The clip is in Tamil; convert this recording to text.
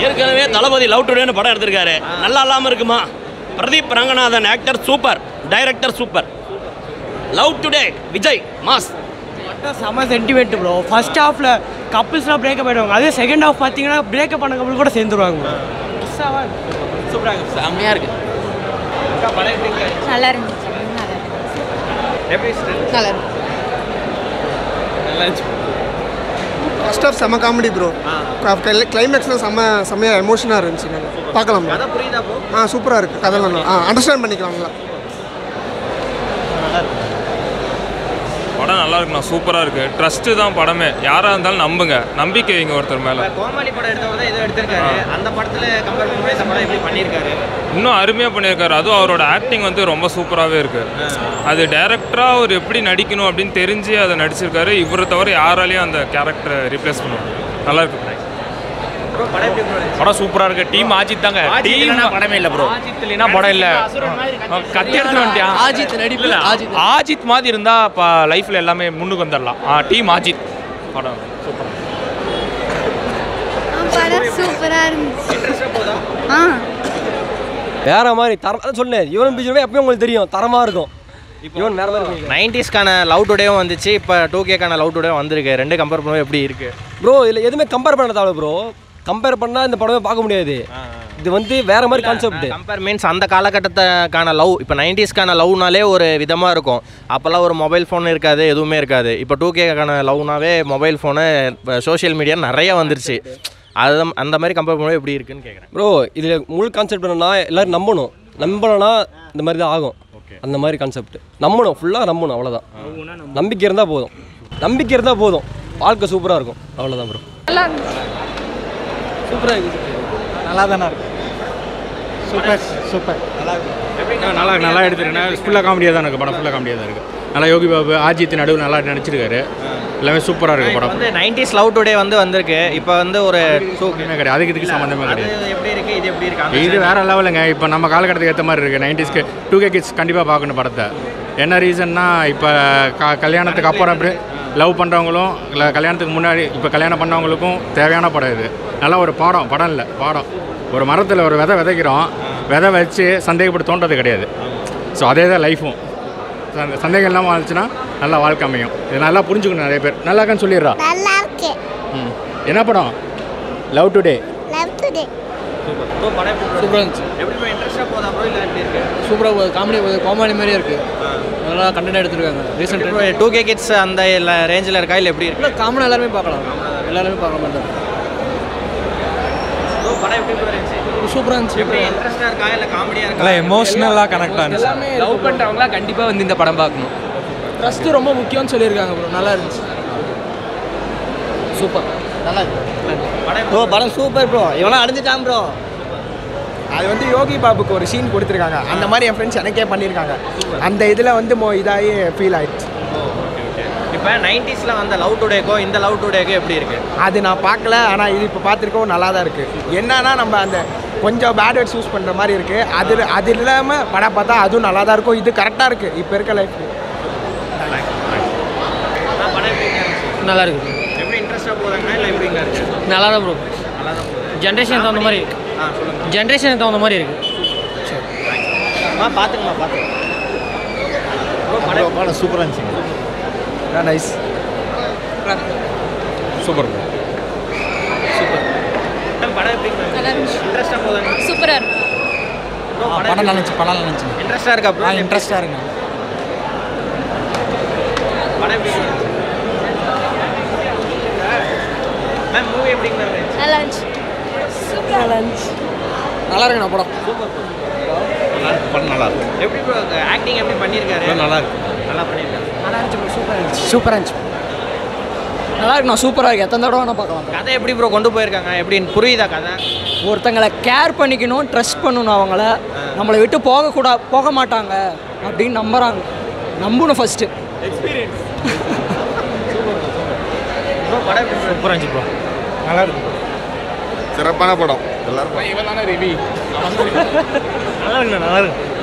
ஏற்கனவே தளபதி லவ் டுடேன்னு படம் எடுத்திருக்காரு நல்லா இல்லாமல் இருக்குமா Pradeep Ranganathan actor super director super love today Vijay mass செம்ம சென்டிமெண்ட் ப்ரோ ஃபர்ஸ்ட் ஹாஃபில் கப்புள்ஸ்லாம் பிரேக்கப் ஆகிடுவாங்க அதே செகண்ட் ஹாஃப் பார்த்தீங்கன்னா பிரேக்கப் பண்ண கப்பல் கூட சேர்ந்துருவாங்க சூப்பராக செம்மையாக இருக்கு நல்லா இருந்துச்சு நல்லா இருந்துச்சு நல்லா இருந்துச்சு ஃபர்ஸ்ட் ஆஃப் செம்ம காமெடி ப்ரோ கிளைமேக்ஸ்லாம் செம்ம செம்மையாக எமோஷனாக இருந்துச்சு நல்லா பார்க்கலாம் bro. ஆ சூப்பராக இருக்குது கதை நல்லா ஆ அண்டர்ஸ்டாண்ட் பண்ணிக்கலாம் நல்லா படம் நல்லா இருக்குண்ணா சூப்பராக இருக்குது ட்ரஸ்ட்டு தான் படமே யாராக இருந்தாலும் நம்புங்க நம்பிக்கை வைங்க ஒருத்தர் மேலே கோமாளி படம் எடுத்தவர் தான் ஏதோ எடுத்திருக்காரு அந்த படத்துல கம்பேர் பண்ணும்போது இந்த படம் எப்படி பண்ணியிருக்காரு இன்னும் அருமையாக பண்ணியிருக்காரு அதுவும் அவரோட ஆக்டிங் வந்து ரொம்ப சூப்பராகவே இருக்குது அது டேரக்டராக அவர் எப்படி நடிக்கணும் அப்படின்னு தெரிஞ்சு அதை நடிச்சிருக்காரு இவரை தவிர யாராலையும் அந்த கேரக்டரை ரீப்ளேஸ் பண்ண முடியும் நல்லா இருக்கு ப்ரோ படம் எப்படி ப்ரோ படம் சூப்பரா இருக்கு டீம் ஆஜித் தாங்க டீம் படமே இல்ல ப்ரோ ஆஜித் இல்லைன்னா படம் இல்ல கத்தி எடுத்து வந்துட்டியான் ஆஜித் நடிப்பு ஆஜித் ஆஜித் மாதிரி இருந்தா இப்போ லைஃப்ல எல்லாமே முன்னுக்கு வந்துடலாம் டீம் ஆஜித் படம் சூப்பர் படம் சூப்பராக இருந்துச்சு ஆ வேற மாதிரி தரம் அதான் சொன்னேன் யுவன் பிஜுமே எப்பயும் உங்களுக்கு தெரியும் தரமாக இருக்கும் யுவன் வேற மாதிரி இருக்கும் நைன்டிஸ்க்கான லவ் டுடேவும் வந்துச்சு இப்போ டூ கேக்கான லவ் டுடேவும் வந்திருக்கு ரெண்டு கம்பேர் பண்ணும்போது எப்படி இருக்கு ப்ரோ இதில் எதுவுமே கம்பேர் பண்ண தேவை ப்ரோ கம்பேர் பண்ணால் இந்த படமே பார்க்க முடியாது இது வந்து வேற மாதிரி கான்செப்ட் கம்பேர் மீன்ஸ் அந்த காலகட்டத்துக்கான லவ் இப்போ நைன்டிஸ்க்கான லவ்னாலே ஒரு விதமாக இருக்கும் அப்போல்லாம் ஒரு மொபைல் ஃபோன் இருக்காது எதுவுமே இருக்காது இப்போ டூ கேக்கான லவ்னாவே மொபைல் ஃபோனு இப்போ சோஷியல் மீடியா நிறைய வந்துருச்சு அது அந்த மாதிரி கம்பேர் பண்ணும்போது எப்படி இருக்குன்னு கேட்குறேன் ப்ரோ இதில் முழு கான்செப்ட் என்னன்னா எல்லாரும் நம்பணும் நம்பலனா இந்த மாதிரி தான் ஆகும் அந்த மாதிரி கான்செப்ட் நம்பணும் ஃபுல்லாக நம்பணும் அவ்வளோதான் நம்பிக்கை இருந்தால் போதும் நம்பிக்கை இருந்தால் போதும் வாழ்க்கை சூப்பராக இருக்கும் அவ்வளோதான் ப்ரோ நல்லா இருந்துச்சு சூப்பராக இருக்குது நல்லா தானே இருக்கு சூப்பர் சூப்பர் நல்லா நல்லா எடுத்துருக்கேன் ஃபுல்லாக காமெடியாக தான் இருக்குது படம் ஃபுல்லாக காமெடியாக தான் இருக்குது நல்லா யோகி பாபு ஆஜித் நடுவில் நல்லா நடிச்சிருக்காரு எல்லாமே சூப்பராக இருக்குது படம் வந்து நைன்டிஸ் லவ் டுடே வந்து வந்திருக்கு இப்போ வந்து ஒரு ஒன்றுமே கிடையாது அதுக்கு இதுக்கு சம்மந்தமே அது கிடையாது எப்படி இருக்கு இது எப்படி இருக்கு அந்த இது வேற லெவலுங்க இப்போ நம்ம காலகட்டத்துக்கு ஏற்ற மாதிரி இருக்குது நைன்டிஸ்க்கு டூ கே கிட்ஸ் கண்டிப்பாக பார்க்கணும் படத்தை என்ன ரீசன்னா இப்போ க கல்யாணத்துக்கு அப்புறம் அப்படி லவ் பண்ணுறவங்களும் இல்லை கல்யாணத்துக்கு முன்னாடி இப்போ கல்யாணம் பண்ணவங்களுக்கும் தேவையான படம் இது நல்லா ஒரு பாடம் படம் இல்லை பாடம் ஒரு மரத்தில் ஒரு விதை விதைக்கிறோம் விதை வச்சு சந்தேகப்பட்டு தோன்றது கிடையாது ஸோ அதே தான் லைஃபும் சந்த- சந்தேகம் இல்லாமல் வாழ்ந்துச்சுன்னா நல்லா வாழ்க்கை அமையும் இது நல்லா புரிஞ்சுக்கணும் நிறைய பேர் நல்லா இருக்கான்னு சொல்லிடுறா நல்லா இருக்கு ம் என்ன படம் love today love today bro படம் எப்படி bro? சூப்பராக இருந்துச்சு எப்படி ப்ரோ இன்ட்ரெஸ்டாக போதா ப்ரோ இல்லை எப்படி இருக்கு சூப்பராக போகுது காமெடி போகுது காமெடி மாதிரியே இருக்குது நல்லா கண்டென்ட் எடுத்துருக்காங்க ரீசெண்ட் டூ கே கிட்ஸ் அந்த ரேஞ்சில் இருக்கா இல்லை எப்படி இருக்கு இல்லை காமனாக எல்லாருமே பார்க்கலாம் எல்லாருமே பார்க்கலாம் மாதிரி ப்ரோ படம் எப்படி ப்ரோ இருந்துச்சு சூப்பராக இருந்துச்சு எப்படி இன்ட்ரெஸ்டாக இருக்கா இல்லை காமெடியாக இருக்கா நல்லா எமோஷ்னலாக கனெக்ட் ஆனிச்சு லவ் பண்ணுறவங்களாம் கண்டிப்பாக வந்து இந்த படம் பார்க்கணும் ட்ரஸ்ட்டு ரொம்ப முக்கியம்னு சொல்லியிருக்காங்க ப்ரோ நல்லா இருந்துச்சு சூப்பர் ப்ரோ படம் சூப்பர் ப்ரோ இவெல்லாம் அழிஞ்சிட்டான் ப்ரோ அது வந்து யோகி பாபுக்கு ஒரு சீன் கொடுத்துருக்காங்க அந்த மாதிரி என் ஃப்ரெண்ட்ஸ் எனக்கே பண்ணியிருக்காங்க அந்த இதில் வந்து மோ இதாகி ஃபீல் ஆயிடுச்சு இப்போ நைன்டிஸில் வந்த லவ் டுடேக்கோ இந்த லவ் டுடேக்கோ எப்படி இருக்கு அது நான் பார்க்கல ஆனால் இது இப்போ பார்த்துருக்கோம் நல்லா தான் இருக்குது என்னன்னா நம்ம அந்த கொஞ்சம் பேட் வேர்ட்ஸ் யூஸ் பண்ணுற மாதிரி இருக்குது அது அது இல்லாமல் படம் பார்த்தா அதுவும் நல்லா தான் இருக்கும் இது கரெக்டாக இருக்குது இப்போ இருக்க லைஃப் நான் படம் எப்படி இருந்துச்சு நல்லா இருக்கு எப்படி இன்ட்ரெஸ்டாக போதாங்கன்னா இல்லை எப்படிங்க இருக்கு நல்லா தான் ப்ரோ நல்லா தான் போகுது ஜென்ரேஷனுக்கு தகுந்த மாதிரி ஆ சொல்லுங்கள் ஜென்ரேஷனுக்கு தகுந்த மாதிரி இருக்குது அம்மா பார்த்துங்கம்மா பார்த்துங்க ப்ரோ படம் படம் சூப்பராக இருந்துச்சு நைஸ் சூப்பர் படம் எப்படி நல்லா இருந்துச்சு இன்ட்ரெஸ்டாக போதாங்க சூப்பராக இருக்கு ப்ரோ படம் படம் நல்லா இருந்துச்சு படம் நல்லா இருந்துச்சு இன்ட்ரெஸ்டாக இருக்கா ப்ரோ இன்ட்ரெஸ்டாக இருக்குங்க படம் எப்படி இருந்துச்சு மேம் மூவி எப்படிங்க இருந்துச்சு நல்லா இருந்துச்சு சூப்பராக நல்லா இருந்துச்சு நல்லா இருக்குண்ணா படம் படம் நல்லா இருக்கு எப்படி ப்ரோ ஆக்டிங் எப்படி பண்ணியிருக்காரு நல்லா இருக்கு நல்லா பண்ணியிருக்காரு நல்லா இருந்துச்சு ப்ரோ சூப்பராக இருந்துச்சு சூப்பராக இருந்துச்சு நல்லா இருக்குண்ணா சூப்பராக இருக்கு எத்தனை தடவை வேணால் பார்க்கலாம் கதை எப்படி ப்ரோ கொண்டு போயிருக்காங்க எப்படி புரியுதா கதை ஒருத்தங்களை கேர் பண்ணிக்கணும் ட்ரஸ்ட் பண்ணணும் அவங்கள நம்மளை விட்டு போகக்கூடா போக மாட்டாங்க அப்படின்னு நம்புறாங்க நம்பணும் ஃபஸ்ட்டு ப்ரோ படம் எப்படி bro? சூப்பராக இருந்துச்சு ப்ரோ நல்லா இருக்கு சிறப்பான படம் எல்லாரும் இவன் தானே ரிவி நல்லா இருக்குண்ணா நல்லா இருக்கு